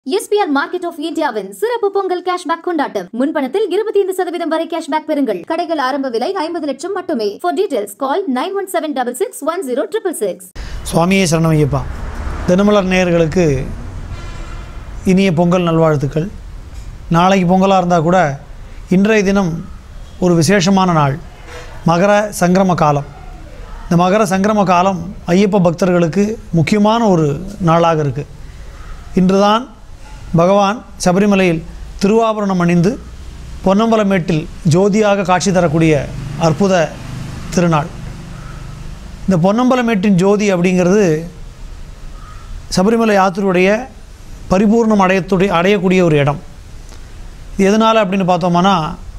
SPR market of இந்தியாவின் சிறப்பு Pongal cashback கொண்டாட்டம் முன்பணத்தில் இருபத்தி ஐந்து சதவீதம் வரை கேஷ்பேக் பெறுங்கள் கடைகள் ஆரம்ப விலை ஐம்பது லட்சம் மட்டுமே for details call nine one seven double six one zero triple six சுவாமியே சரணம் ஐயப்பா தினமலர் நேயர்களுக்கு இனிய பொங்கல் நல்வாழ்த்துக்கள் நாளைக்கு பொங்கலாக இருந்தால் கூட இன்றைய தினம் ஒரு விசேஷமான நாள் மகர சங்கிரம காலம் இந்த மகர சங்கிரம காலம் ஐயப்ப பக்தர்களுக்கு முக்கியமான ஒரு நாளாக இருக்குது இன்றுதான் பகவான் சபரிமலையில் திருவாபரணம் அணிந்து பொன்னம்பலமேட்டில் ஜோதியாக காட்சி தரக்கூடிய அற்புத திருநாள் இந்த பொன்னம்பலமேட்டின் ஜோதி அப்படிங்கிறது சபரிமலை யாத்திரையுடைய பரிபூர்ணம் அடையத்துடைய அடையக்கூடிய ஒரு இடம் இது எதனால் அப்படின்னு பார்த்தோம்னா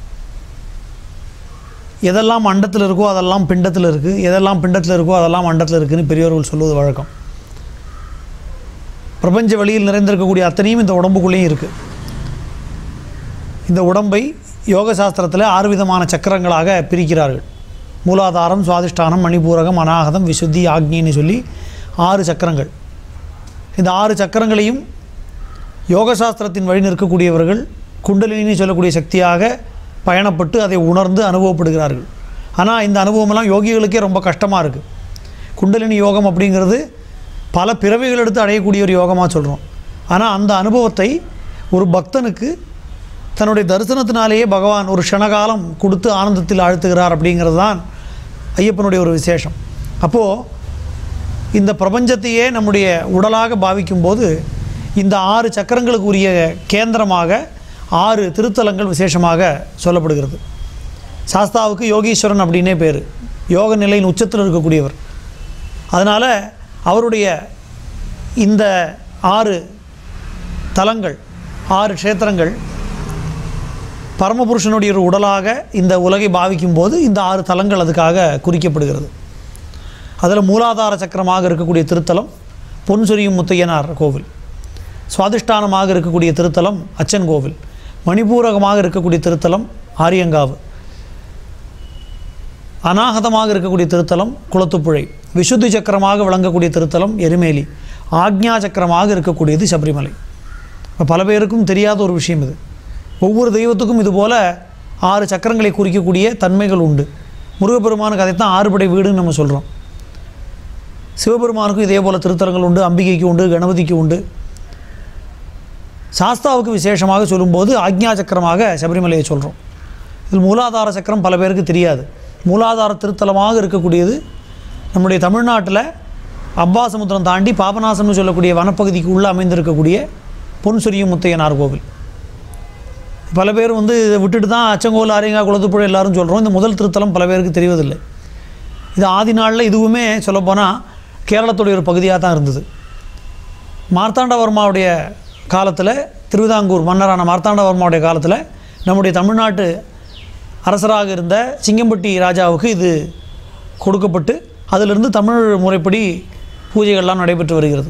எதெல்லாம் அண்டத்தில் இருக்கோ அதெல்லாம் பிண்டத்தில் இருக்குது எதெல்லாம் பிண்டத்தில் இருக்கோ அதெல்லாம் அண்டத்தில் இருக்குதுன்னு பெரியவர்கள் சொல்லுவது வழக்கம் பிரபஞ்ச வெளியில் நிறைந்திருக்கக்கூடிய அத்தனையும் இந்த உடம்புக்குள்ளேயும் இருக்குது இந்த உடம்பை யோக சாஸ்திரத்தில் ஆறு விதமான சக்கரங்களாக பிரிக்கிறார்கள் மூலாதாரம் சுவாதிஷ்டானம் மணிபூரகம் அநாகதம் விசுத்தி ஆக்னின்னு சொல்லி ஆறு சக்கரங்கள் இந்த ஆறு சக்கரங்களையும் யோக சாஸ்திரத்தின் வழி நிற்கக்கூடியவர்கள் குண்டலினி சொல்லக்கூடிய சக்தியாக பயணப்பட்டு அதை உணர்ந்து அனுபவப்படுகிறார்கள் ஆனால் இந்த அனுபவமெல்லாம் யோகிகளுக்கே ரொம்ப கஷ்டமாக இருக்குது குண்டலினி யோகம் அப்படிங்கிறது பல பிறவிகள் எடுத்து அடையக்கூடிய ஒரு யோகமாக சொல்கிறோம் ஆனால் அந்த அனுபவத்தை ஒரு பக்தனுக்கு தன்னுடைய தரிசனத்தினாலேயே பகவான் ஒரு க்ஷணகாலம் கொடுத்து ஆனந்தத்தில் ஆழ்த்துகிறார் அப்படிங்கிறது தான் ஐயப்பனுடைய ஒரு விசேஷம் அப்போது இந்த பிரபஞ்சத்தையே நம்முடைய உடலாக பாவிக்கும்போது இந்த ஆறு சக்கரங்களுக்கு உரிய கேந்திரமாக ஆறு திருத்தலங்கள் விசேஷமாக சொல்லப்படுகிறது சாஸ்தாவுக்கு யோகீஸ்வரன் அப்படின்னே பேர் யோக நிலையின் உச்சத்தில் இருக்கக்கூடியவர் அதனால் அவருடைய இந்த ஆறு தலங்கள் ஆறு க்ஷேத்திரங்கள் பரமபுருஷனுடைய ஒரு உடலாக இந்த உலகை பாவிக்கும் போது இந்த ஆறு தலங்கள் அதுக்காக குறிக்கப்படுகிறது அதில் மூலாதார சக்கரமாக இருக்கக்கூடிய திருத்தலம் பொன் சொரியும் முத்தையனார் கோவில் சுவாதிஷ்டானமாக இருக்கக்கூடிய திருத்தலம் அச்சன் கோவில் மணிபூரகமாக இருக்கக்கூடிய திருத்தலம் ஆரியங்காவு அநாகதமாக இருக்கக்கூடிய திருத்தலம் குளத்துப்புழை விசுத்தி சக்கரமாக விளங்கக்கூடிய திருத்தலம் எருமேலி ஆக்ஞா சக்கரமாக இருக்கக்கூடியது சபரிமலை இப்போ பல பேருக்கும் தெரியாத ஒரு விஷயம் இது ஒவ்வொரு தெய்வத்துக்கும் இதுபோல் ஆறு சக்கரங்களை குறிக்கக்கூடிய தன்மைகள் உண்டு முருகப்பெருமானுக்கு அதைத்தான் ஆறுபடை வீடுன்னு நம்ம சொல்கிறோம் சிவபெருமானுக்கும் இதே போல் திருத்தலங்கள் உண்டு அம்பிகைக்கு உண்டு கணபதிக்கு உண்டு சாஸ்தாவுக்கு விசேஷமாக சொல்லும்போது ஆக்ஞா சக்கரமாக சபரிமலையை சொல்கிறோம் இதில் மூலாதார சக்கரம் பல பேருக்கு தெரியாது மூலாதார திருத்தலமாக இருக்கக்கூடியது நம்முடைய தமிழ்நாட்டில் அம்பாசமுத்திரம் தாண்டி பாபநாசம்னு சொல்லக்கூடிய வனப்பகுதிக்கு உள்ளே அமைந்திருக்கக்கூடிய பொன் சொரியும் முத்தையனார் கோவில் பல பேர் வந்து இதை விட்டுட்டு தான் அச்சங்கோல் ஆரியங்கா குளத்துப்புழை எல்லாரும் சொல்கிறோம் இந்த முதல் திருத்தலம் பல பேருக்கு தெரிவதில்லை இது ஆதி நாளில் இதுவுமே சொல்லப்போனால் கேரளத்துடைய ஒரு பகுதியாக தான் இருந்தது மார்த்தாண்டவர்மாவுடைய காலத்தில் திருவிதாங்கூர் மன்னரான மார்த்தாண்டவர்மாவுடைய காலத்தில் நம்முடைய தமிழ்நாட்டு அரசராக இருந்த சிங்கம்பட்டி ராஜாவுக்கு இது கொடுக்கப்பட்டு அதிலிருந்து தமிழ் முறைப்படி பூஜைகள்லாம் நடைபெற்று வருகிறது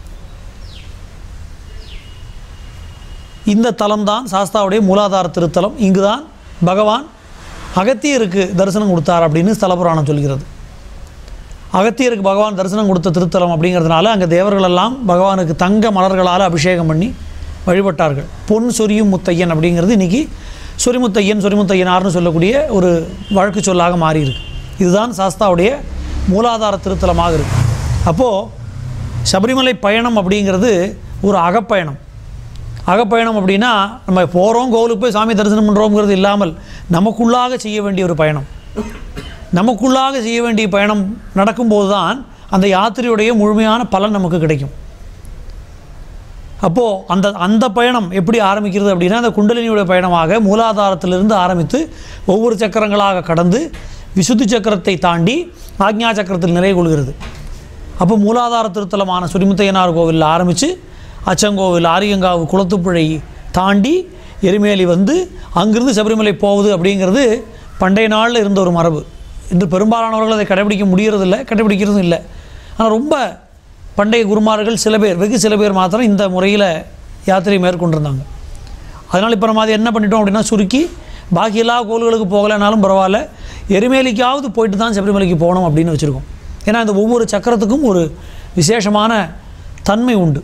இந்த தலம்தான் சாஸ்தாவுடைய மூலாதார திருத்தலம் இங்கு தான் பகவான் அகத்தியருக்கு தரிசனம் கொடுத்தார் அப்படின்னு ஸ்தல புராணம் சொல்கிறது அகத்தியருக்கு பகவான் தரிசனம் கொடுத்த திருத்தலம் அப்படிங்கிறதுனால அங்கே தேவர்கள் எல்லாம் பகவானுக்கு தங்க மலர்களால் அபிஷேகம் பண்ணி வழிபட்டார்கள் பொன் சொரியும் முத்தையன் அப்படிங்கிறது இன்றைக்கி சொரிமுத்தையன் சொரிமுத்தையனார்னு சொல்லக்கூடிய ஒரு வழக்கு சொல்லாக மாறியிருக்கு இதுதான் சாஸ்தாவுடைய மூலாதார திருத்தலமாக இருக்குது அப்போது சபரிமலை பயணம் அப்படிங்கிறது ஒரு அகப்பயணம் அகப்பயணம் அப்படின்னா நம்ம போகிறோம் கோவிலுக்கு போய் சாமி தரிசனம் பண்ணுறோங்கிறது இல்லாமல் நமக்குள்ளாக செய்ய வேண்டிய ஒரு பயணம் நமக்குள்ளாக செய்ய வேண்டிய பயணம் நடக்கும்போது தான் அந்த யாத்திரையுடைய முழுமையான பலன் நமக்கு கிடைக்கும் அப்போது அந்த அந்த பயணம் எப்படி ஆரம்பிக்கிறது அப்படின்னா அந்த குண்டலினியுடைய பயணமாக மூலாதாரத்திலிருந்து ஆரம்பித்து ஒவ்வொரு சக்கரங்களாக கடந்து விசுத்தி சக்கரத்தை தாண்டி ஆக்ஞா சக்கரத்தில் நிறைய கொள்கிறது அப்போ மூலாதார திருத்தலமான சுரிமுத்தையனார் கோவிலில் ஆரம்பித்து அச்சங்கோவில் ஆரியங்காவு குளத்துப்புழை தாண்டி எருமேலி வந்து அங்கிருந்து சபரிமலை போகுது அப்படிங்கிறது பண்டைய நாளில் இருந்த ஒரு மரபு இன்று பெரும்பாலானவர்கள் அதை கடைபிடிக்க முடியறதில்லை கடைபிடிக்கிறதும் இல்லை ஆனால் ரொம்ப பண்டைய குருமார்கள் சில பேர் வெகு சில பேர் மாத்திரம் இந்த முறையில் யாத்திரை மேற்கொண்டிருந்தாங்க அதனால் இப்போ நம்ம அதை என்ன பண்ணிட்டோம் அப்படின்னா சுருக்கி பாக்கி எல்லா கோவில்களுக்கு போகலைனாலும் பரவாயில்ல எருமேலிக்காவது போயிட்டு தான் சபரிமலைக்கு போகணும் அப்படின்னு வச்சுருக்கோம் ஏன்னா இந்த ஒவ்வொரு சக்கரத்துக்கும் ஒரு விசேஷமான தன்மை உண்டு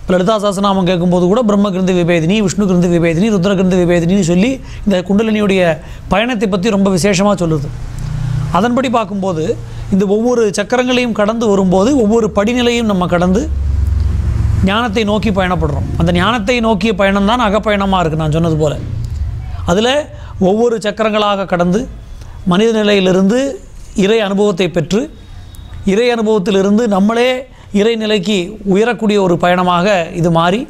லலிதா சாஸ்திரநாமம் கேட்கும்போது கூட பிரம்ம கிருந்தி விபேதினி விஷ்ணு கிருந்தி விபேதினி ருத்ர கிருந்தி விபேதினின்னு சொல்லி இந்த குண்டலினியுடைய பயணத்தை பற்றி ரொம்ப விசேஷமாக சொல்லுது அதன்படி பார்க்கும்போது இந்த ஒவ்வொரு சக்கரங்களையும் கடந்து வரும்போது ஒவ்வொரு படிநிலையும் நம்ம கடந்து ஞானத்தை நோக்கி பயணப்படுறோம் அந்த ஞானத்தை நோக்கிய பயணம் தான் அகப்பயணமாக இருக்குது நான் சொன்னது போல் அதில் ஒவ்வொரு சக்கரங்களாக கடந்து மனித நிலையிலிருந்து இறை அனுபவத்தை பெற்று இறை அனுபவத்திலிருந்து நம்மளே இறை நிலைக்கு உயரக்கூடிய ஒரு பயணமாக இது மாறி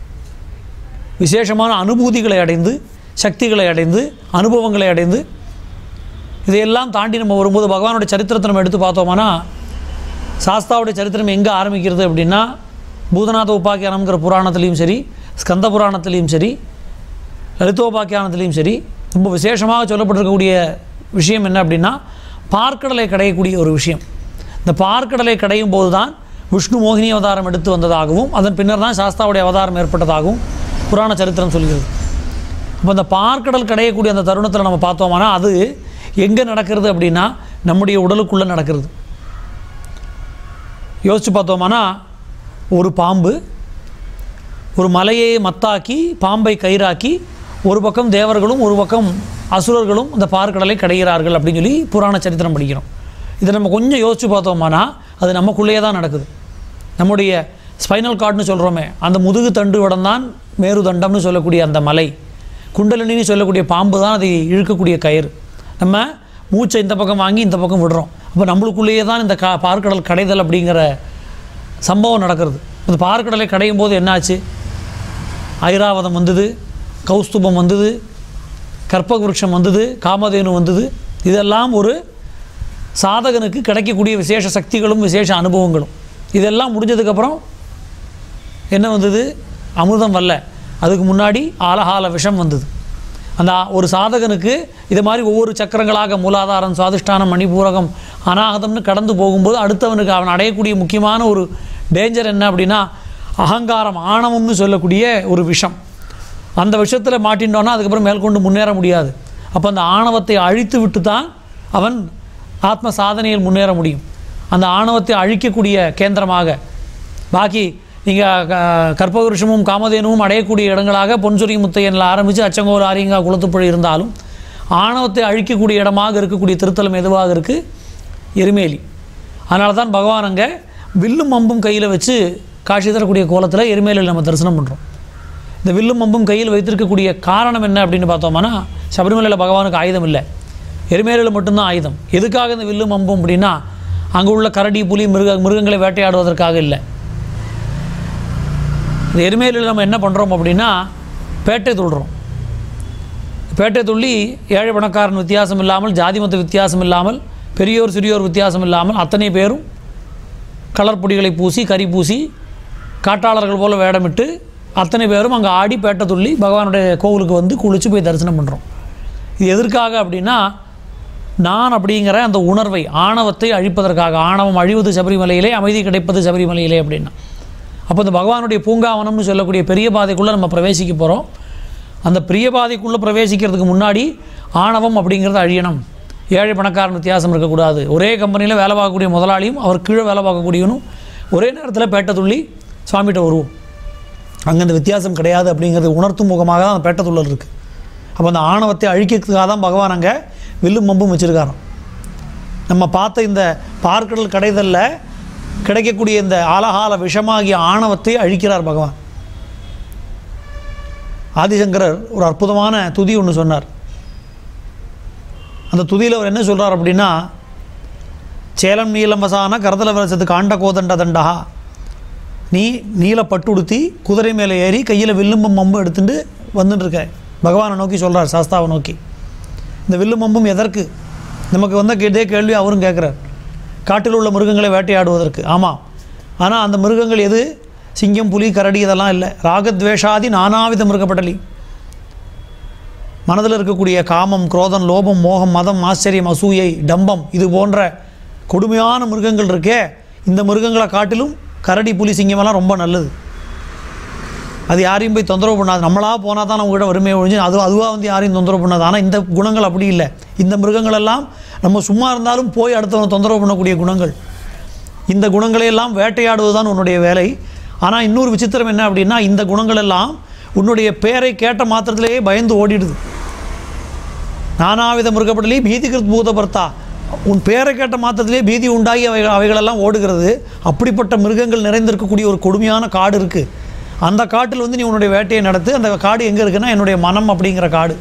விசேஷமான அனுபூதிகளை அடைந்து சக்திகளை அடைந்து அனுபவங்களை அடைந்து இதையெல்லாம் தாண்டி நம்ம வரும்போது பகவானுடைய சரித்திரத்தை நம்ம எடுத்து பார்த்தோம்னா சாஸ்தாவுடைய சரித்திரம் எங்கே ஆரம்பிக்கிறது அப்படின்னா பூதநாத உபாக்கியானம்ங்கிற புராணத்துலேயும் சரி ஸ்கந்த புராணத்துலேயும் சரி லலிதோபாக்கியானத்துலேயும் சரி ரொம்ப விசேஷமாக சொல்லப்பட்டிருக்கக்கூடிய விஷயம் என்ன அப்படின்னா பார்க்கடலை கடையக்கூடிய ஒரு விஷயம் இந்த பார்க்கடலை கடையும் போது தான் விஷ்ணு மோகினி அவதாரம் எடுத்து வந்ததாகவும் அதன் பின்னர் தான் சாஸ்தாவுடைய அவதாரம் ஏற்பட்டதாகவும் புராண சரித்திரம் சொல்கிறது அப்போ அந்த பார்க்கடல் கடையக்கூடிய அந்த தருணத்தில் நம்ம பார்த்தோம்னா அது எங்கே நடக்கிறது அப்படின்னா நம்முடைய உடலுக்குள்ளே நடக்கிறது யோசித்து பார்த்தோம்னா ஒரு பாம்பு ஒரு மலையை மத்தாக்கி பாம்பை கயிறாக்கி ஒரு பக்கம் தேவர்களும் ஒரு பக்கம் அசுரர்களும் இந்த பார்க்கடலை கடைகிறார்கள் அப்படின்னு சொல்லி புராண சரித்திரம் படிக்கிறோம் இதை நம்ம கொஞ்சம் யோசித்து பார்த்தோம்னா அது நமக்குள்ளேயே தான் நடக்குது நம்முடைய ஸ்பைனல் கார்டுன்னு சொல்கிறோமே அந்த முதுகு தண்டு வடம்தான் மேருதண்டம்னு சொல்லக்கூடிய அந்த மலை குண்டலினின்னு சொல்லக்கூடிய பாம்பு தான் அதை இழுக்கக்கூடிய கயிறு நம்ம மூச்சை இந்த பக்கம் வாங்கி இந்த பக்கம் விடுறோம் அப்போ நம்மளுக்குள்ளேயே தான் இந்த கா பார்க்கடல் கடைதல் அப்படிங்கிற சம்பவம் நடக்கிறது இந்த பார்க்கடலை கடையும் போது என்னாச்சு ஐராவதம் வந்தது கௌஸ்துபம் வந்தது கற்பகவிருட்சம் வந்தது காமதேனு வந்தது இதெல்லாம் ஒரு சாதகனுக்கு கிடைக்கக்கூடிய விசேஷ சக்திகளும் விசேஷ அனுபவங்களும் இதெல்லாம் முடிஞ்சதுக்கப்புறம் என்ன வந்தது அமிர்தம் வரல அதுக்கு முன்னாடி ஆலகால விஷம் வந்தது அந்த ஆ- ஒரு சாதகனுக்கு இது மாதிரி ஒவ்வொரு சக்கரங்களாக மூலாதாரம் சுவாதிஷ்டானம் மணிபூரகம் அநாகதம்னு கடந்து போகும்போது அடுத்தவனுக்கு அவன் அடையக்கூடிய முக்கியமான ஒரு டேஞ்சர் என்ன அப்படின்னா அகங்காரம் ஆணவம்னு சொல்லக்கூடிய ஒரு விஷம் அந்த விஷயத்தில் மாட்டின்றோன்னா அதுக்கப்புறம் மேற்கொண்டு முன்னேற முடியாது அப்போ அந்த ஆணவத்தை அழித்து விட்டு தான் அவன் ஆத்ம சாதனையில் முன்னேற முடியும் அந்த ஆணவத்தை அழிக்கக்கூடிய கேந்திரமாக பாக்கி நீங்கள் கற்பவருஷமும் காமதேனுவும் அடையக்கூடிய இடங்களாக பொன்சுரி முத்தையனில் ஆரம்பித்து அச்சங்கோல் ஆரியங்கா குளத்துப்புழை இருந்தாலும் ஆணவத்தை அழிக்கக்கூடிய இடமாக இருக்கக்கூடிய திருத்தலம் எதுவாக இருக்குது எருமேலி அதனால தான் பகவான் அங்கே வில்லும் அம்பும் கையில் வச்சு காட்சி தரக்கூடிய கோலத்தில் எருமேலியில் நம்ம தரிசனம் பண்ணுறோம் இந்த வில்லும் அம்பும் கையில் வைத்திருக்கக்கூடிய காரணம் என்ன அப்படின்னு பார்த்தோம்னா சபரிமலையில் பகவானுக்கு ஆயுதம் இல்லை எருமேலியில் மட்டும்தான் ஆயுதம் எதுக்காக இந்த வில்லும் அம்பும் அப்படின்னா அங்கே உள்ள கரடி புலி மிருக மிருகங்களை வேட்டையாடுவதற்காக இல்லை இந்த எருமேலியில் நம்ம என்ன பண்ணுறோம் அப்படின்னா பேட்டை துள்ளுறோம் பேட்டை துள்ளி ஏழை பணக்காரன் வித்தியாசம் இல்லாமல் ஜாதி மத வித்தியாசம் இல்லாமல் பெரியோர் சிறியோர் வித்தியாசம் இல்லாமல் அத்தனை பேரும் கலர் பொடிகளை பூசி கறி பூசி காட்டாளர்கள் போல வேடமிட்டு அத்தனை பேரும் அங்கே ஆடி பேட்டை துள்ளி பகவானுடைய கோவிலுக்கு வந்து குளிச்சு போய் தரிசனம் பண்ணுறோம் இது எதற்காக அப்படின்னா நான் அப்படிங்கிற அந்த உணர்வை ஆணவத்தை அழிப்பதற்காக ஆணவம் அழிவது சபரிமலையிலே அமைதி கிடைப்பது சபரிமலையிலே அப்படின்னா அப்போ இந்த பகவானுடைய பூங்காவனம்னு சொல்லக்கூடிய பெரிய பாதைக்குள்ளே நம்ம பிரவேசிக்க போகிறோம் அந்த பிரிய பாதைக்குள்ளே பிரவேசிக்கிறதுக்கு முன்னாடி ஆணவம் அப்படிங்கிறது அழியணும் ஏழை பணக்காரன் வித்தியாசம் இருக்கக்கூடாது ஒரே கம்பெனியில் வேலை பார்க்கக்கூடிய முதலாளியும் அவர் கீழே வேலை பார்க்கக்கூடியவனும் ஒரே நேரத்தில் பேட்டை துள்ளி சுவாமிகிட்ட வருவோம் அங்கே அந்த வித்தியாசம் கிடையாது அப்படிங்கிறது உணர்த்தும் முகமாக தான் அந்த பேட்டை துள்ளல் இருக்குது அப்போ அந்த ஆணவத்தை அழிக்கிறதுக்காக தான் பகவான் அங்கே வில்லும் மம்பும் வச்சுருக்காராம் நம்ம பார்த்த இந்த பார்க்கடல் கடைதலில் கிடைக்கக்கூடிய இந்த ஆலகால விஷமாகிய ஆணவத்தை அழிக்கிறார் பகவான் ஆதிசங்கரர் ஒரு அற்புதமான துதி ஒன்று சொன்னார் அந்த துதியில் அவர் என்ன சொல்றார் அப்படின்னா சேலம் நீலம் வசான கரதல விரசத்து காண்ட கோதண்ட தண்டா நீ நீல பட்டுடுத்தி குதிரை மேலே ஏறி கையில் வில்லும்பம் மம்பு எடுத்துட்டு வந்துட்டு இருக்க பகவானை நோக்கி சொல்றார் சாஸ்தாவை நோக்கி இந்த வில்லும் மம்பும் எதற்கு நமக்கு வந்த இதே கேள்வி அவரும் கேட்குறார் காட்டில் உள்ள மிருகங்களை வேட்டையாடுவதற்கு ஆமாம் ஆனால் அந்த மிருகங்கள் எது சிங்கம் புலி கரடி இதெல்லாம் இல்லை ராகத்வேஷாதி நானாவித மிருகப்படலி மனதில் இருக்கக்கூடிய காமம் குரோதம் லோபம் மோகம் மதம் ஆச்சரியம் அசூயை டம்பம் இது போன்ற கொடுமையான மிருகங்கள் இருக்கே இந்த மிருகங்களை காட்டிலும் கரடி புலி சிங்கமெல்லாம் ரொம்ப நல்லது அது யாரையும் போய் தொந்தரவு பண்ணாது நம்மளாக போனால் தான் நம்ம கிட்ட வறுமையை ஒழிஞ்சு அது அதுவாக வந்து யாரையும் தொந்தரவு பண்ணாது ஆனால் இந்த குணங்கள் அப்படி இல்லை இந்த மிருகங்கள் எல்லாம் நம்ம சும்மா இருந்தாலும் போய் அடுத்தவனை தொந்தரவு பண்ணக்கூடிய குணங்கள் இந்த குணங்களை எல்லாம் வேட்டையாடுவது தான் உன்னுடைய வேலை ஆனால் இன்னொரு விசித்திரம் என்ன அப்படின்னா இந்த குணங்கள் எல்லாம் உன்னுடைய பேரை கேட்ட மாத்திரத்திலேயே பயந்து ஓடிடுது நானாவித மிருகப்படலி பீதிகிருத் பூதபர்த்தா உன் பேரை கேட்ட மாத்திரத்திலே பீதி உண்டாகி அவை அவைகளெல்லாம் ஓடுகிறது அப்படிப்பட்ட மிருகங்கள் நிறைந்திருக்கக்கூடிய ஒரு கொடுமையான காடு இருக்குது அந்த காட்டில் வந்து நீ உன்னுடைய வேட்டையை நடத்து அந்த காடு எங்கே இருக்குன்னா என்னுடைய மனம் அப்படிங்கிற காடு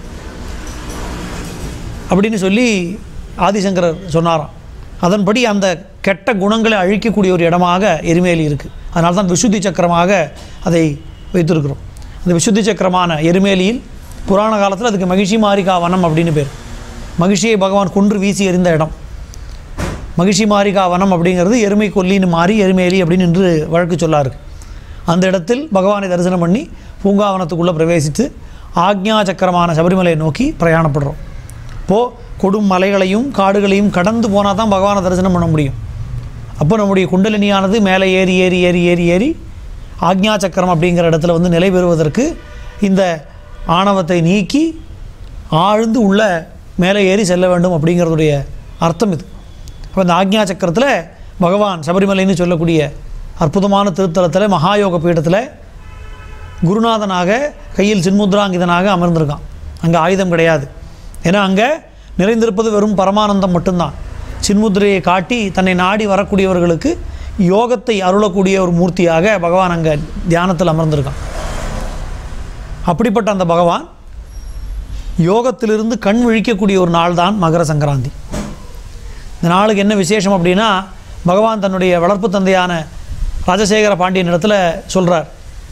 அப்படின்னு சொல்லி ஆதிசங்கரர் சொன்னாராம் அதன்படி அந்த கெட்ட குணங்களை அழிக்கக்கூடிய ஒரு இடமாக எருமேலி இருக்குது அதனால தான் விசுத்தி சக்கரமாக அதை வைத்திருக்கிறோம் அந்த விசுத்தி சக்கரமான எருமேலியில் புராண காலத்தில் அதுக்கு மகிஷி மாரிகா வனம் அப்படின்னு பேர் மகிஷியை பகவான் கொன்று வீசி எறிந்த இடம் மகிஷி மாரிகா வனம் அப்படிங்கிறது எருமை கொல்லின்னு மாறி எருமேலி அப்படின்னு இன்று வழக்கு சொல்லாரு அந்த இடத்தில் பகவானை தரிசனம் பண்ணி பூங்காவனத்துக்குள்ளே பிரவேசித்து ஆக்ஞா சக்கரமான சபரிமலையை நோக்கி பிரயாணப்படுறோம் இப்போது கொடும் மலைகளையும் காடுகளையும் கடந்து போனால் தான் பகவானை தரிசனம் பண்ண முடியும் அப்போ நம்முடைய குண்டலினியானது மேலே ஏறி ஏறி ஏறி ஏறி ஏறி ஆக்ஞா சக்கரம் அப்படிங்கிற இடத்துல வந்து நிலை பெறுவதற்கு இந்த ஆணவத்தை நீக்கி ஆழ்ந்து உள்ள மேலே ஏறி செல்ல வேண்டும் அப்படிங்கிறதுடைய அர்த்தம் இது அப்போ இந்த ஆக்ஞா சக்கரத்தில் பகவான் சபரிமலைன்னு சொல்லக்கூடிய அற்புதமான திருத்தலத்தில் மகாயோக பீடத்தில் குருநாதனாக கையில் சின்முத்ராங்கிதனாக அமர்ந்திருக்கான் அங்கே ஆயுதம் கிடையாது ஏன்னா அங்கே நிறைந்திருப்பது வெறும் பரமானந்தம் மட்டும்தான் சின்முத்திரையை காட்டி தன்னை நாடி வரக்கூடியவர்களுக்கு யோகத்தை அருளக்கூடிய ஒரு மூர்த்தியாக பகவான் அங்கே தியானத்தில் அமர்ந்திருக்கான் அப்படிப்பட்ட அந்த பகவான் யோகத்திலிருந்து கண் விழிக்கக்கூடிய ஒரு நாள் தான் மகர சங்கராந்தி இந்த நாளுக்கு என்ன விசேஷம் அப்படின்னா பகவான் தன்னுடைய வளர்ப்பு தந்தையான ராஜசேகர பாண்டியன் இடத்துல சொல்கிறார்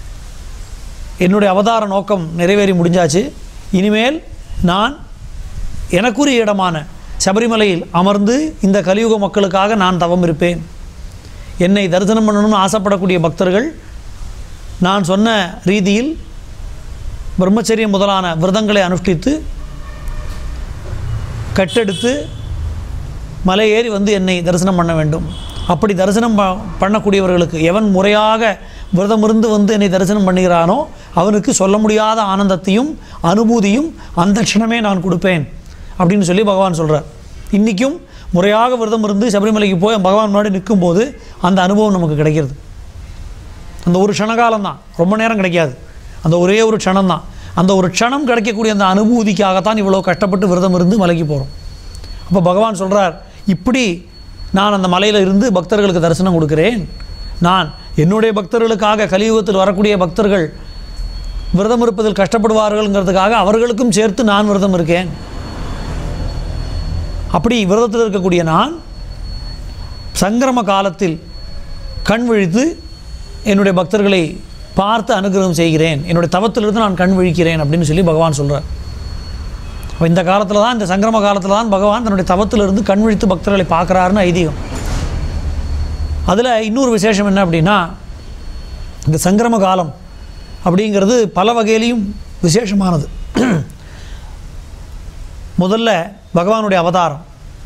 என்னுடைய அவதார நோக்கம் நிறைவேறி முடிஞ்சாச்சு இனிமேல் நான் எனக்குரிய இடமான சபரிமலையில் அமர்ந்து இந்த கலியுக மக்களுக்காக நான் தவம் இருப்பேன் என்னை தரிசனம் பண்ணணும்னு ஆசைப்படக்கூடிய பக்தர்கள் நான் சொன்ன ரீதியில் பிரம்மச்சரியம் முதலான விரதங்களை அனுஷ்டித்து கட்டெடுத்து மலை ஏறி வந்து என்னை தரிசனம் பண்ண வேண்டும் அப்படி தரிசனம் ப பண்ணக்கூடியவர்களுக்கு எவன் முறையாக விரதமிருந்து வந்து என்னை தரிசனம் பண்ணுகிறானோ அவனுக்கு சொல்ல முடியாத ஆனந்தத்தையும் அனுபூதியும் அந்த க்ஷணமே நான் கொடுப்பேன் அப்படின்னு சொல்லி பகவான் சொல்கிறார் இன்றைக்கும் முறையாக விரதம் இருந்து சபரிமலைக்கு போய் பகவான் முன்னாடி நிற்கும்போது அந்த அனுபவம் நமக்கு கிடைக்கிறது அந்த ஒரு க்ஷணகாலம் தான் ரொம்ப நேரம் கிடைக்காது அந்த ஒரே ஒரு க்ஷணம் தான் அந்த ஒரு க்ஷணம் கிடைக்கக்கூடிய அந்த அனுபூதிக்காகத்தான் இவ்வளோ கஷ்டப்பட்டு விரதம் இருந்து மலைக்கு போகிறோம் அப்போ பகவான் சொல்கிறார் இப்படி நான் அந்த மலையில் இருந்து பக்தர்களுக்கு தரிசனம் கொடுக்கிறேன் நான் என்னுடைய பக்தர்களுக்காக கலியுகத்தில் வரக்கூடிய பக்தர்கள் விரதம் இருப்பதில் கஷ்டப்படுவார்கள்ங்கிறதுக்காக அவர்களுக்கும் சேர்த்து நான் விரதம் இருக்கேன் அப்படி விரதத்தில் இருக்கக்கூடிய நான் சங்கிரம காலத்தில் கண் விழித்து என்னுடைய பக்தர்களை பார்த்து அனுகிரகம் செய்கிறேன் என்னுடைய தவத்திலிருந்து நான் கண் விழிக்கிறேன் அப்படின்னு சொல்லி பகவான் சொல்கிறார் அப்போ இந்த காலத்தில் தான் இந்த சங்கிரம காலத்தில் தான் பகவான் தன்னுடைய தவத்திலிருந்து கண் விழித்து பக்தர்களை பார்க்குறாருன்னு ஐதீகம் அதில் இன்னொரு விசேஷம் என்ன அப்படின்னா இந்த சங்கிரம காலம் அப்படிங்கிறது பல வகையிலையும் விசேஷமானது முதல்ல பகவானுடைய அவதாரம்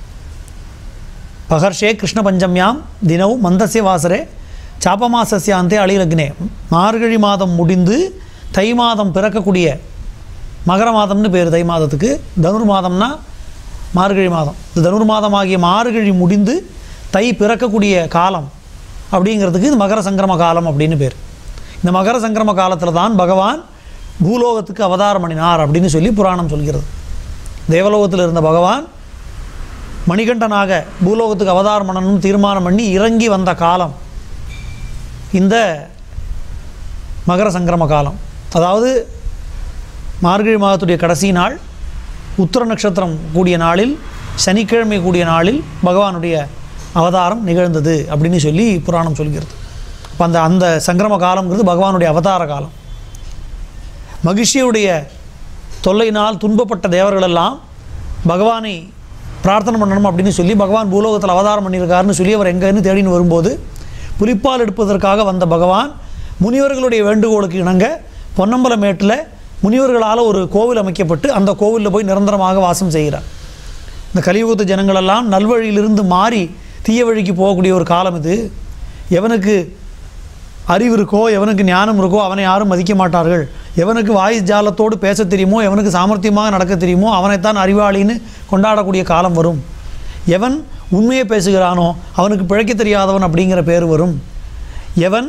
பகர்ஷே கிருஷ்ண பஞ்சம்யாம் தினவு மந்தசிய வாசரே சாப்பமாசஸ்யாந்தே அழிலக்னே மார்கழி மாதம் முடிந்து தை மாதம் பிறக்கக்கூடிய மகர மாதம்னு பேர் தை மாதத்துக்கு தனுர் மாதம்னா மார்கழி மாதம் இந்த தனுர் மாதமாகிய மார்கழி முடிந்து தை பிறக்கக்கூடிய காலம் அப்படிங்கிறதுக்கு இது மகர சங்கிரம காலம் அப்படின்னு பேர் இந்த மகர சங்கிரம காலத்தில் தான் பகவான் பூலோகத்துக்கு அவதாரம் பண்ணினார் அப்படின்னு சொல்லி புராணம் சொல்கிறது தேவலோகத்தில் இருந்த பகவான் மணிகண்டனாக பூலோகத்துக்கு அவதாரம் பண்ணணும்னு தீர்மானம் பண்ணி இறங்கி வந்த காலம் இந்த மகர சங்கிரம காலம் அதாவது மார்கழி மாதத்துடைய கடைசி நாள் உத்தர நட்சத்திரம் கூடிய நாளில் சனிக்கிழமை கூடிய நாளில் பகவானுடைய அவதாரம் நிகழ்ந்தது அப்படின்னு சொல்லி புராணம் சொல்கிறது அப்போ அந்த அந்த சங்கிரம காலம்ங்கிறது பகவானுடைய அவதார காலம் மகிழ்ச்சியுடைய தொல்லையினால் துன்பப்பட்ட தேவர்களெல்லாம் பகவானை பிரார்த்தனை பண்ணணும் அப்படின்னு சொல்லி பகவான் பூலோகத்தில் அவதாரம் பண்ணியிருக்காருன்னு சொல்லி அவர் எங்கேன்னு தேடின்னு வரும்போது புலிப்பால் எடுப்பதற்காக வந்த பகவான் முனிவர்களுடைய வேண்டுகோளுக்கு இணங்க பொன்னம்பலமேட்டில் முனிவர்களால் ஒரு கோவில் அமைக்கப்பட்டு அந்த கோவிலில் போய் நிரந்தரமாக வாசம் செய்கிறார் இந்த கலியுகத்து ஜனங்களெல்லாம் நல்வழியிலிருந்து மாறி தீய வழிக்கு போகக்கூடிய ஒரு காலம் இது எவனுக்கு அறிவு இருக்கோ எவனுக்கு ஞானம் இருக்கோ அவனை யாரும் மதிக்க மாட்டார்கள் எவனுக்கு வாய் ஜாலத்தோடு பேச தெரியுமோ எவனுக்கு சாமர்த்தியமாக நடக்க தெரியுமோ அவனைத்தான் அறிவாளின்னு கொண்டாடக்கூடிய காலம் வரும் எவன் உண்மையை பேசுகிறானோ அவனுக்கு பிழைக்க தெரியாதவன் அப்படிங்கிற பேர் வரும் எவன்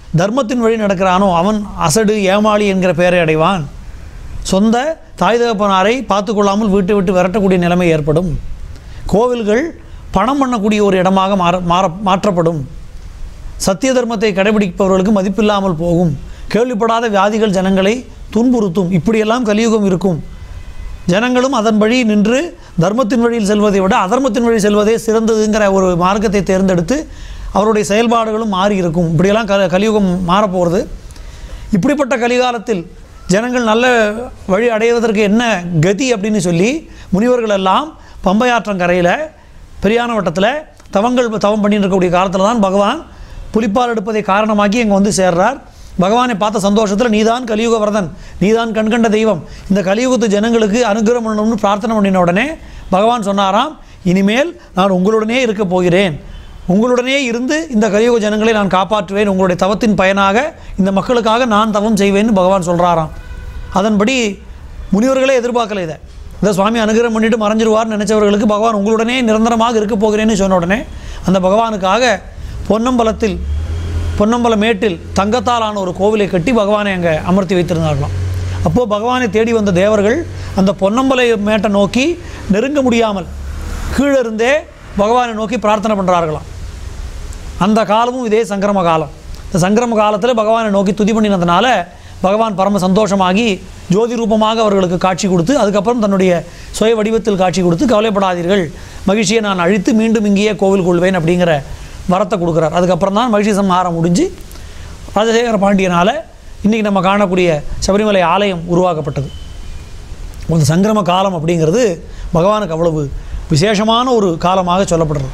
தர்மத்தின் வழி நடக்கிறானோ அவன் அசடு ஏமாளி என்கிற பெயரை அடைவான் சொந்த தாய் தகப்பனாரை பார்த்து கொள்ளாமல் வீட்டை விட்டு விரட்டக்கூடிய நிலைமை ஏற்படும் கோவில்கள் பணம் பண்ணக்கூடிய ஒரு இடமாக மாற மாற மாற்றப்படும் சத்திய தர்மத்தை கடைபிடிப்பவர்களுக்கு மதிப்பில்லாமல் போகும் கேள்விப்படாத வியாதிகள் ஜனங்களை துன்புறுத்தும் இப்படியெல்லாம் கலியுகம் இருக்கும் ஜனங்களும் அதன் வழி நின்று தர்மத்தின் வழியில் செல்வதை விட அதர்மத்தின் வழி செல்வதே சிறந்ததுங்கிற ஒரு மார்க்கத்தை தேர்ந்தெடுத்து அவருடைய செயல்பாடுகளும் மாறி இருக்கும் இப்படியெல்லாம் க கலியுகம் மாறப்போகிறது இப்படிப்பட்ட கலிகாலத்தில் ஜனங்கள் நல்ல வழி அடைவதற்கு என்ன கதி அப்படின்னு சொல்லி முனிவர்கள் எல்லாம் பம்பையாற்றங்கரையில் பெரியான வட்டத்தில் தவங்கள் தவம் பண்ணிட்டு இருக்கக்கூடிய காலத்தில் தான் பகவான் புலிப்பால் எடுப்பதை காரணமாக்கி இங்கே வந்து சேர்றார் பகவானை பார்த்த சந்தோஷத்தில் நீதான் கலியுக வரதன் நீதான் கண்கண்ட தெய்வம் இந்த கலியுகத்து ஜனங்களுக்கு அனுகிரகம் பண்ணணும்னு பிரார்த்தனை பண்ணின உடனே பகவான் சொன்னாராம் இனிமேல் நான் உங்களுடனே இருக்க போகிறேன் உங்களுடனே இருந்து இந்த கலியுக ஜனங்களை நான் காப்பாற்றுவேன் உங்களுடைய தவத்தின் பயனாக இந்த மக்களுக்காக நான் தவம் செய்வேன்னு பகவான் சொல்கிறாராம் அதன்படி முனிவர்களே எதிர்பார்க்கல இதை இந்த சுவாமி அனுகிரகம் பண்ணிட்டு மறைஞ்சிருவார்னு நினைச்சவர்களுக்கு பகவான் உங்களுடனே நிரந்தரமாக இருக்க போகிறேன்னு சொன்ன உடனே அந்த பகவானுக்காக பொன்னம்பலத்தில் பொன்னம்பல மேட்டில் தங்கத்தால் ஆன ஒரு கோவிலை கட்டி பகவானை அங்கே அமர்த்தி வைத்திருந்தார்களாம் அப்போது பகவானை தேடி வந்த தேவர்கள் அந்த பொன்னம்பலை மேட்டை நோக்கி நெருங்க முடியாமல் கீழே இருந்தே பகவானை நோக்கி பிரார்த்தனை பண்ணுறார்களாம் அந்த காலமும் இதே சங்கிரம காலம் இந்த சங்கிரம காலத்தில் பகவானை நோக்கி துதி பண்ணினதுனால பகவான் பரம சந்தோஷமாகி ஜோதி ரூபமாக அவர்களுக்கு காட்சி கொடுத்து அதுக்கப்புறம் தன்னுடைய சுய வடிவத்தில் காட்சி கொடுத்து கவலைப்படாதீர்கள் மகிழ்ச்சியை நான் அழித்து மீண்டும் இங்கேயே கோவில் கொள்வேன் அப்படிங்கிற வரத்தை கொடுக்குறார் அதுக்கப்புறம் தான் மகிழ்ச்சி சம்ஹாரம் முடிஞ்சு ராஜசேகர பாண்டியனால் இன்றைக்கி நம்ம காணக்கூடிய சபரிமலை ஆலயம் உருவாக்கப்பட்டது அந்த சங்கிரம காலம் அப்படிங்கிறது பகவானுக்கு அவ்வளவு விசேஷமான ஒரு காலமாக சொல்லப்படுறது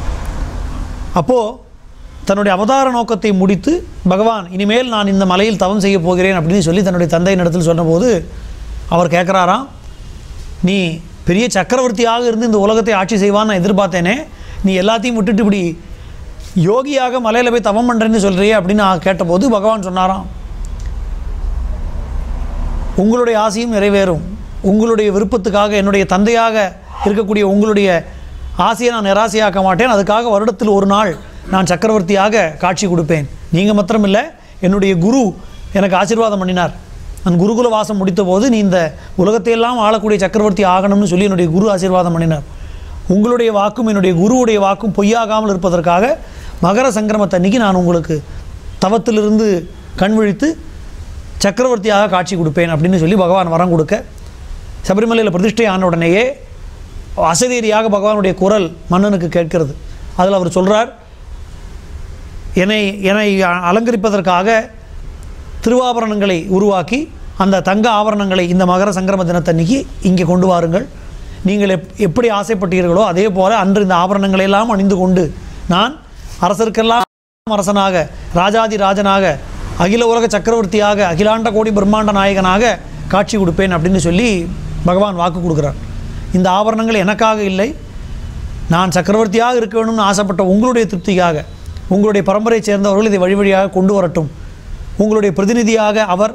அப்போது தன்னுடைய அவதார நோக்கத்தை முடித்து பகவான் இனிமேல் நான் இந்த மலையில் தவம் செய்ய போகிறேன் அப்படின்னு சொல்லி தன்னுடைய தந்தையின் இடத்தில் சொன்னபோது அவர் கேட்குறாராம் நீ பெரிய சக்கரவர்த்தியாக இருந்து இந்த உலகத்தை ஆட்சி செய்வான்னு நான் எதிர்பார்த்தேனே நீ எல்லாத்தையும் விட்டுட்டு இப்படி யோகியாக மலையில் போய் தவம் பண்ணுறேன்னு சொல்கிறியே அப்படின்னு நான் கேட்டபோது பகவான் சொன்னாராம் உங்களுடைய ஆசையும் நிறைவேறும் உங்களுடைய விருப்பத்துக்காக என்னுடைய தந்தையாக இருக்கக்கூடிய உங்களுடைய ஆசையை நான் நிராசையாக்க மாட்டேன் அதுக்காக வருடத்தில் ஒரு நாள் நான் சக்கரவர்த்தியாக காட்சி கொடுப்பேன் நீங்கள் மாத்திரமில்லை என்னுடைய குரு எனக்கு ஆசீர்வாதம் பண்ணினார் நான் குருகுல வாசம் முடித்த போது நீ இந்த உலகத்தையெல்லாம் ஆளக்கூடிய சக்கரவர்த்தி ஆகணும்னு சொல்லி என்னுடைய குரு ஆசீர்வாதம் பண்ணினார் உங்களுடைய வாக்கும் என்னுடைய குருவுடைய வாக்கும் பொய்யாகாமல் இருப்பதற்காக மகர சங்கிரமத்தன்னைக்கு நான் உங்களுக்கு தவத்திலிருந்து கண் விழித்து சக்கரவர்த்தியாக காட்சி கொடுப்பேன் அப்படின்னு சொல்லி பகவான் வரம் கொடுக்க சபரிமலையில் பிரதிஷ்டை ஆன உடனேயே அசரீரியாக பகவானுடைய குரல் மன்னனுக்கு கேட்கிறது அதில் அவர் சொல்கிறார் என்னை என்னை அலங்கரிப்பதற்காக திருவாபரணங்களை உருவாக்கி அந்த தங்க ஆபரணங்களை இந்த மகர சங்கிரம தினத்தன்னைக்கு இங்கே கொண்டு வாருங்கள் நீங்கள் எப் எப்படி ஆசைப்பட்டீர்களோ அதே போல் அன்று இந்த ஆபரணங்களை எல்லாம் அணிந்து கொண்டு நான் அரசருக்கெல்லாம் அரசனாக ராஜாதி ராஜனாக அகில உலக சக்கரவர்த்தியாக அகிலாண்ட கோடி பிரம்மாண்ட நாயகனாக காட்சி கொடுப்பேன் அப்படின்னு சொல்லி பகவான் வாக்கு கொடுக்குறார் இந்த ஆபரணங்கள் எனக்காக இல்லை நான் சக்கரவர்த்தியாக இருக்க வேணும்னு ஆசைப்பட்ட உங்களுடைய திருப்திக்காக உங்களுடைய பரம்பரையை சேர்ந்தவர்கள் இதை வழி வழியாக கொண்டு வரட்டும் உங்களுடைய பிரதிநிதியாக அவர்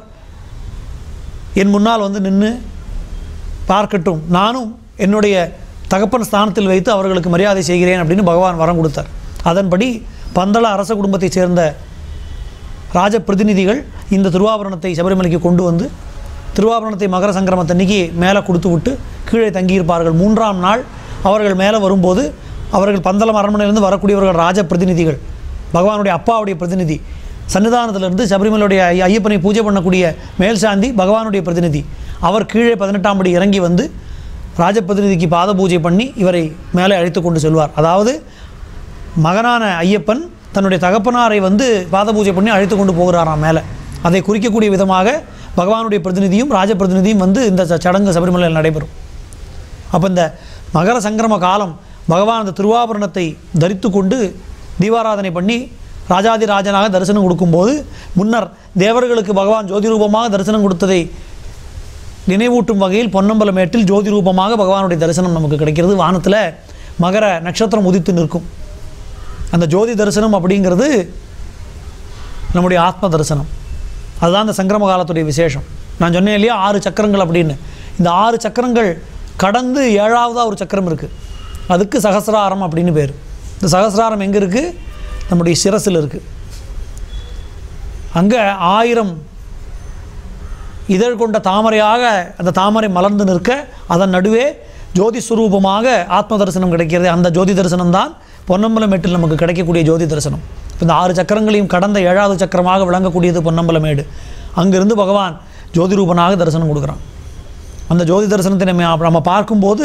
என் முன்னால் வந்து நின்று பார்க்கட்டும் நானும் என்னுடைய தகப்பன் ஸ்தானத்தில் வைத்து அவர்களுக்கு மரியாதை செய்கிறேன் அப்படின்னு பகவான் வரம் கொடுத்தார் அதன்படி பந்தள அரச குடும்பத்தைச் சேர்ந்த ராஜ பிரதிநிதிகள் இந்த திருவாபரணத்தை சபரிமலைக்கு கொண்டு வந்து திருவாபரணத்தை மகர சங்கிரமத்தன்னைக்கு மேலே கொடுத்து விட்டு கீழே தங்கியிருப்பார்கள் மூன்றாம் நாள் அவர்கள் மேலே வரும்போது அவர்கள் பந்தளம் அரண்மனையிலிருந்து வரக்கூடியவர்கள் ராஜ பிரதிநிதிகள் பகவானுடைய அப்பாவுடைய பிரதிநிதி சன்னிதானத்திலிருந்து சபரிமலையுடைய ஐ- ஐயப்பனை பூஜை பண்ணக்கூடிய மேல்சாந்தி பகவானுடைய பிரதிநிதி அவர் கீழே பதினெட்டாம் படி இறங்கி வந்து ராஜ பிரதிநிதிக்கு பாத பூஜை பண்ணி இவரை மேலே அழைத்து கொண்டு செல்வார் அதாவது மகனான ஐயப்பன் தன்னுடைய தகப்பனாரை வந்து பாத பூஜை பண்ணி அழைத்து கொண்டு போகிறாராம் மேலே அதை குறிக்கக்கூடிய விதமாக பகவானுடைய பிரதிநிதியும் ராஜ பிரதிநிதியும் வந்து இந்த ச- சடங்கு சபரிமலையில் நடைபெறும் அப்போ இந்த மகர சங்கிரம காலம் பகவான் அந்த திருவாபரணத்தை தரித்து கொண்டு தீபாராதனை பண்ணி ராஜாதி ராஜனாக தரிசனம் கொடுக்கும்போது முன்னர் தேவர்களுக்கு பகவான் ஜோதி ரூபமாக தரிசனம் கொடுத்ததை நினைவூட்டும் வகையில் பொன்னம்பலமேட்டில் ஜோதி ரூபமாக பகவானுடைய தரிசனம் நமக்கு கிடைக்கிறது வானத்தில் மகர நட்சத்திரம் உதித்து நிற்கும் அந்த ஜோதி தரிசனம் அப்படிங்கிறது நம்முடைய ஆத்ம தரிசனம் அதுதான் இந்த சங்கிரம காலத்துடைய விசேஷம் நான் சொன்னேன் இல்லையா ஆறு சக்கரங்கள் அப்படின்னு இந்த ஆறு சக்கரங்கள் கடந்து ஏழாவதாக ஒரு சக்கரம் இருக்குது அதுக்கு சகசிராரம் அப்படின்னு பேர் இந்த சகசிராரம் எங்கே இருக்குது நம்முடைய சிரசில் இருக்குது அங்கே ஆயிரம் இதழ் கொண்ட தாமரையாக அந்த தாமரை மலர்ந்து நிற்க அதன் நடுவே ஜோதி சுரூபமாக ஆத்ம தரிசனம் கிடைக்கிறது அந்த ஜோதி தரிசனம் தான் பொன்னம்பலமேட்டில் நமக்கு கிடைக்கக்கூடிய ஜோதி தரிசனம் இப்ப இந்த ஆறு சக்கரங்களையும் கடந்த ஏழாவது சக்கரமாக விளங்கக்கூடியது பொன்னம்பலமேடு அங்கிருந்து பகவான் ஜோதி ரூபனாக தரிசனம் கொடுக்குறான் அந்த ஜோதி தரிசனத்தை நம்ம நம்ம பார்க்கும்போது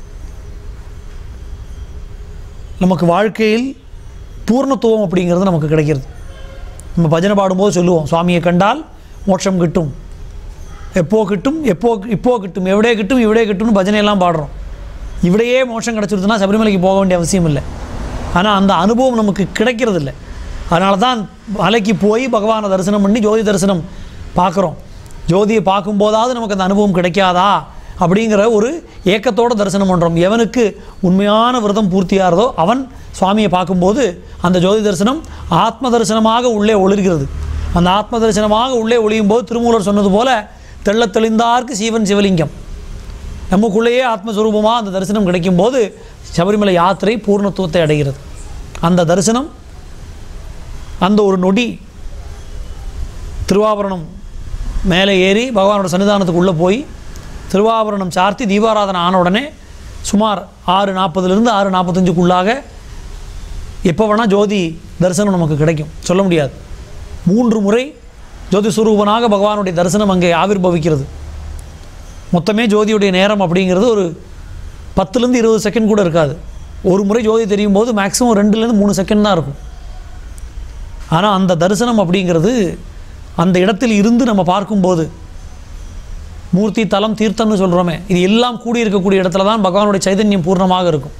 நமக்கு வாழ்க்கையில் பூர்ணத்துவம் அப்படிங்கிறது நமக்கு கிடைக்கிறது நம்ம பஜனை பாடும்போது சொல்லுவோம் சுவாமியை கண்டால் மோட்சம் கிட்டும் எப்போ கிட்டும் எப்போ இப்போ கிட்டும் எவிடே கிட்டும் இவிடே கிட்டும்னு பஜனையெல்லாம் பாடுறோம் இவிடையே மோட்சம் கிடச்சிருதுன்னா சபரிமலைக்கு போக வேண்டிய அவசியம் இல்லை ஆனால் அந்த அனுபவம் நமக்கு கிடைக்கிறது இல்லை அதனால தான் மலைக்கு போய் பகவானை தரிசனம் பண்ணி ஜோதி தரிசனம் பார்க்குறோம் ஜோதியை பார்க்கும்போதாவது நமக்கு அந்த அனுபவம் கிடைக்காதா அப்படிங்கிற ஒரு ஏக்கத்தோட தரிசனம் பண்ணுறோம் எவனுக்கு உண்மையான விரதம் பூர்த்தியாகிறதோ அவன் சுவாமியை பார்க்கும்போது அந்த ஜோதி தரிசனம் ஆத்ம தரிசனமாக உள்ளே ஒளிர்கிறது அந்த ஆத்ம தரிசனமாக உள்ளே ஒளியும் போது திருமூலர் சொன்னது போல தெள்ளத் தெளிந்தார்க்கு சீவன் சிவலிங்கம் நமக்குள்ளேயே ஆத்மஸ்வரூபமாக அந்த தரிசனம் கிடைக்கும்போது சபரிமலை யாத்திரை பூர்ணத்துவத்தை அடைகிறது அந்த தரிசனம் அந்த ஒரு நொடி திருவாபரணம் மேலே ஏறி பகவானோட சன்னிதானத்துக்கு உள்ளே போய் திருவாபரணம் சார்த்தி தீபாராதனை ஆன உடனே சுமார் ஆறு நாற்பதுலேருந்து ஆறு நாற்பத்தஞ்சுக்குள்ளாக எப்போ வேணால் ஜோதி தரிசனம் நமக்கு கிடைக்கும் சொல்ல முடியாது மூன்று முறை ஜோதி சுரூபனாக பகவானுடைய தரிசனம் அங்கே ஆவிர்பவிக்கிறது மொத்தமே ஜோதியுடைய நேரம் அப்படிங்கிறது ஒரு பத்துலேருந்து இருபது செகண்ட் கூட இருக்காது ஒரு முறை ஜோதி தெரியும் போது மேக்ஸிமம் ரெண்டுலேருந்து மூணு செகண்ட் தான் இருக்கும் ஆனால் அந்த தரிசனம் அப்படிங்கிறது அந்த இடத்தில் இருந்து நம்ம பார்க்கும்போது மூர்த்தி தலம் தீர்த்தம்னு சொல்கிறோமே இது எல்லாம் கூடி இருக்கக்கூடிய இடத்துல தான் பகவானுடைய சைதன்யம் பூர்ணமாக இருக்கும்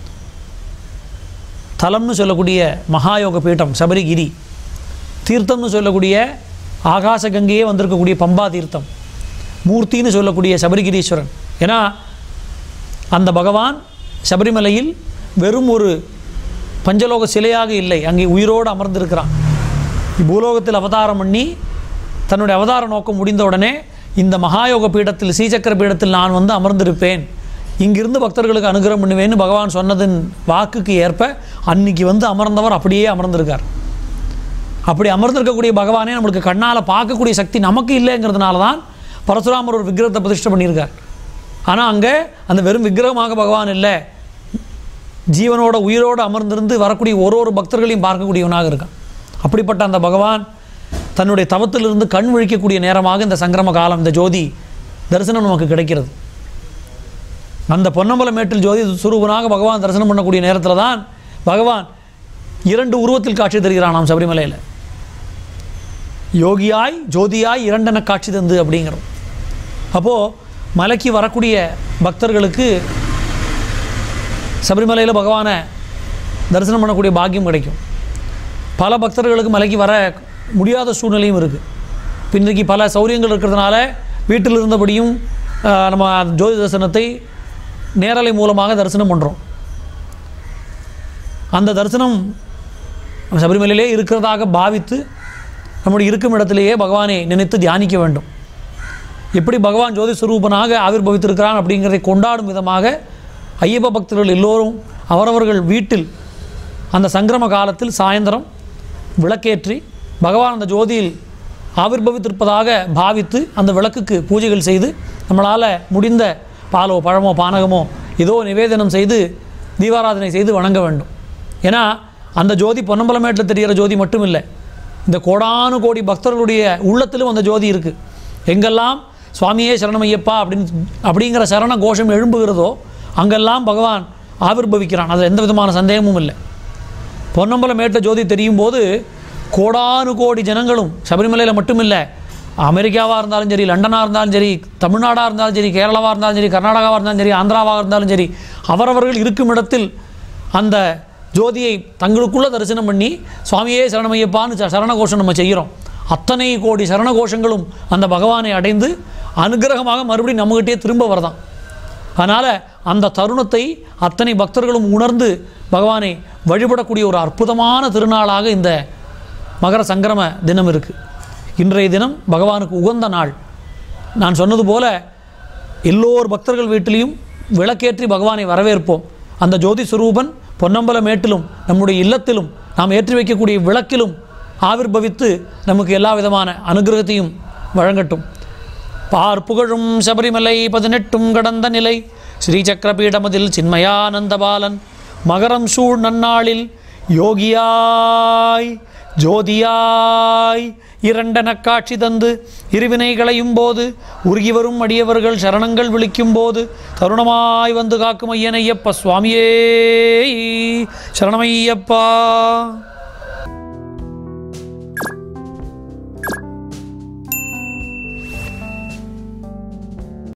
தலம்னு சொல்லக்கூடிய மகாயோக பீட்டம் சபரிகிரி தீர்த்தம்னு சொல்லக்கூடிய ஆகாச கங்கையே வந்திருக்கக்கூடிய பம்பா தீர்த்தம் மூர்த்தின்னு சொல்லக்கூடிய சபரிகிரீஸ்வரன் ஏன்னா அந்த பகவான் சபரிமலையில் வெறும் ஒரு பஞ்சலோக சிலையாக இல்லை அங்கே உயிரோடு அமர்ந்திருக்கிறான் பூலோகத்தில் அவதாரம் பண்ணி தன்னுடைய அவதார நோக்கம் முடிந்த உடனே இந்த மகாயோக பீடத்தில் ஸ்ரீசக்கர பீடத்தில் நான் வந்து அமர்ந்திருப்பேன் இங்கிருந்து பக்தர்களுக்கு அனுகிரகம் பண்ணுவேன்னு பகவான் சொன்னதின் வாக்குக்கு ஏற்ப அன்னைக்கு வந்து அமர்ந்தவர் அப்படியே அமர்ந்திருக்கார் அப்படி அமர்ந்திருக்கக்கூடிய பகவானே நம்மளுக்கு கண்ணால் பார்க்கக்கூடிய சக்தி நமக்கு இல்லைங்கிறதுனால தான் பரசுராமர் ஒரு விக்கிரகத்தை பிரதிஷ்டை பண்ணியிருக்கார் ஆனால் அங்கே அந்த வெறும் விக்கிரகமாக பகவான் இல்லை ஜீவனோட உயிரோடு அமர்ந்திருந்து வரக்கூடிய ஒரு ஒரு பக்தர்களையும் பார்க்கக்கூடியவனாக இருக்கான் அப்படிப்பட்ட அந்த பகவான் தன்னுடைய தவத்திலிருந்து கண் விழிக்கக்கூடிய நேரமாக இந்த சங்கிரம காலம் இந்த ஜோதி தரிசனம் நமக்கு கிடைக்கிறது அந்த பொன்னம்பல மேட்டில் ஜோதி சுரூபனாக பகவான் தரிசனம் பண்ணக்கூடிய நேரத்தில் தான் பகவான் இரண்டு உருவத்தில் காட்சி தருகிறான் நாம் சபரிமலையில் யோகியாய் ஜோதியாய் இரண்டென காட்சி தந்து அப்படிங்கிறோம் அப்போது மலைக்கு வரக்கூடிய பக்தர்களுக்கு சபரிமலையில் பகவானை தரிசனம் பண்ணக்கூடிய பாக்கியம் கிடைக்கும் பல பக்தர்களுக்கு மலைக்கு வர முடியாத சூழ்நிலையும் இருக்குது இன்றைக்கி பல சௌரியங்கள் இருக்கிறதுனால வீட்டில் இருந்தபடியும் ஆஹ், நம்ம ஜோதி தரிசனத்தை நேரலை மூலமாக தரிசனம் பண்ணுறோம் அந்த தரிசனம் நம்ம சபரிமலையிலே இருக்கிறதாக பாவித்து நம்முடைய இருக்கும் இடத்திலேயே பகவானை நினைத்து தியானிக்க வேண்டும் எப்படி பகவான் ஜோதி ஸ்வரூபனாக ஆவிர்பவித்திருக்கிறான் அப்படிங்கிறதை கொண்டாடும் விதமாக ஐயப்ப பக்தர்கள் எல்லோரும் அவரவர்கள் வீட்டில் அந்த சங்கிரம காலத்தில் சாயந்தரம் விளக்கேற்றி பகவான் அந்த ஜோதியில் ஆவிர்பவித்திருப்பதாக பாவித்து அந்த விளக்குக்கு பூஜைகள் செய்து நம்மளால் முடிந்த பாலோ பழமோ பானகமோ ஏதோ நிவேதனம் செய்து தீபாராதனை செய்து வணங்க வேண்டும் ஏன்னா அந்த ஜோதி பொன்னம்பலமேட்டில் தெரிகிற ஜோதி மட்டும் இல்லை இந்த கோடானு கோடி பக்தர்களுடைய உள்ளத்திலும் அந்த ஜோதி இருக்குது எங்கெல்லாம் சுவாமியே சரணமையப்பா அப்படின்னு அப்படிங்கிற சரண கோஷம் எழும்புகிறதோ அங்கெல்லாம் பகவான் ஆவிர்பவிக்கிறான் அதில் எந்த விதமான சந்தேகமும் இல்லை பொன்னம்பலம் மேட்டில் ஜோதி தெரியும் போது கோடானு கோடி ஜனங்களும் சபரிமலையில் மட்டும் இல்லை அமெரிக்காவாக இருந்தாலும் சரி லண்டனாக இருந்தாலும் சரி தமிழ்நாடாக இருந்தாலும் சரி கேரளாவாக இருந்தாலும் சரி கர்நாடகாவாக இருந்தாலும் சரி ஆந்திராவாக இருந்தாலும் சரி அவரவர்கள் இருக்கும் இடத்தில் அந்த ஜோதியை தங்களுக்குள்ள தரிசனம் பண்ணி சுவாமியே சரணமையப்பான்னு ச- சரண கோஷம் நம்ம செய்கிறோம் அத்தனை கோடி சரண கோஷங்களும் அந்த பகவானை அடைந்து அனுகிரகமாக மறுபடியும் நம்மகிட்டே திரும்ப வரதான் அதனால் அந்த தருணத்தை அத்தனை பக்தர்களும் உணர்ந்து பகவானை வழிபடக்கூடிய ஒரு அற்புதமான திருநாளாக இந்த மகர சங்கிரம தினம் இருக்குது இன்றைய தினம் பகவானுக்கு உகந்த நாள் நான் சொன்னது போல எல்லோர் பக்தர்கள் வீட்டிலையும் விளக்கேற்றி பகவானை வரவேற்போம் அந்த ஜோதி சுரூபன் பொன்னம்பல மேட்டிலும் நம்முடைய இல்லத்திலும் நாம் ஏற்றி வைக்கக்கூடிய விளக்கிலும் ஆவிர்பவித்து நமக்கு எல்லா விதமான அனுகிரகத்தையும் வழங்கட்டும் பார்ப்புகழும் சபரிமலை பதினெட்டும் கடந்த நிலை ஸ்ரீசக்கரபீடமதில் சின்மயானந்தபாலன் மகரம் சூழ் நன்னாளில் யோகியாய் ஜோதியாய் இரண்டன காட்சி தந்து இருவினைகளையும் போது உருகி வரும் அடியவர்கள் சரணங்கள் விழிக்கும் போது தருணமாய் வந்து காக்கும் ஐயனையப்ப சுவாமியே சரணமையப்பா